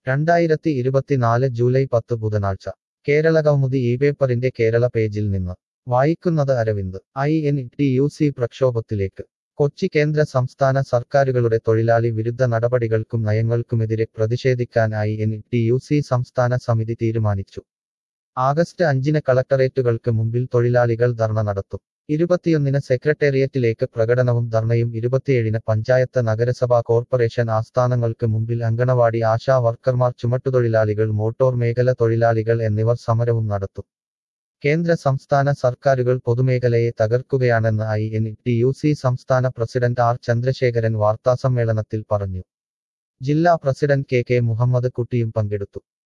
രണ്ടായിരത്തി ഇരുപത്തിനാല് ജൂലൈ പത്ത് ബുധനാഴ്ച കേരള കൗമുദി ഈ പേപ്പറിന്റെ കേരള പേജിൽ നിന്ന് വായിക്കുന്നത് Aravind I N T U C പ്രക്ഷോഭത്തിലേക്ക് കൊച്ചി കേന്ദ്ര സംസ്ഥാന സർക്കാരുകളുടെ തൊഴിലാളി വിരുദ്ധ നടപടികൾക്കും നയങ്ങൾക്കുമെതിരെ പ്രതിഷേധിക്കാൻ I N T U C സംസ്ഥാന സമിതി തീരുമാനിച്ചു ആഗസ്റ്റ് അഞ്ചിന് കളക്ടറേറ്റുകൾക്ക് മുമ്പിൽ തൊഴിലാളികൾ ധർണ നടത്തും ഇരുപത്തിയൊന്നിന് സെക്രട്ടേറിയറ്റിലേക്ക് പ്രകടനവും ധർണയും ഇരുപത്തിയേഴിന് പഞ്ചായത്ത് നഗരസഭാ കോർപ്പറേഷൻ ആസ്ഥാനങ്ങൾക്ക് മുമ്പിൽ അങ്കണവാടി ആശാ വർക്കർമാർ ചുമട്ടുതൊഴിലാളികൾ മോട്ടോർ മേഖല തൊഴിലാളികൾ എന്നിവർ സമരവും നടത്തും കേന്ദ്ര സംസ്ഥാന സർക്കാരുകൾ പൊതുമേഖലയെ തകർക്കുകയാണെന്ന് I N T U C സംസ്ഥാന പ്രസിഡന്റ് ആർ ചന്ദ്രശേഖരൻ വാർത്താസമ്മേളനത്തിൽ പറഞ്ഞു ജില്ലാ പ്രസിഡന്റ് കെ കെ മുഹമ്മദ് കുട്ടിയും പങ്കെടുത്തു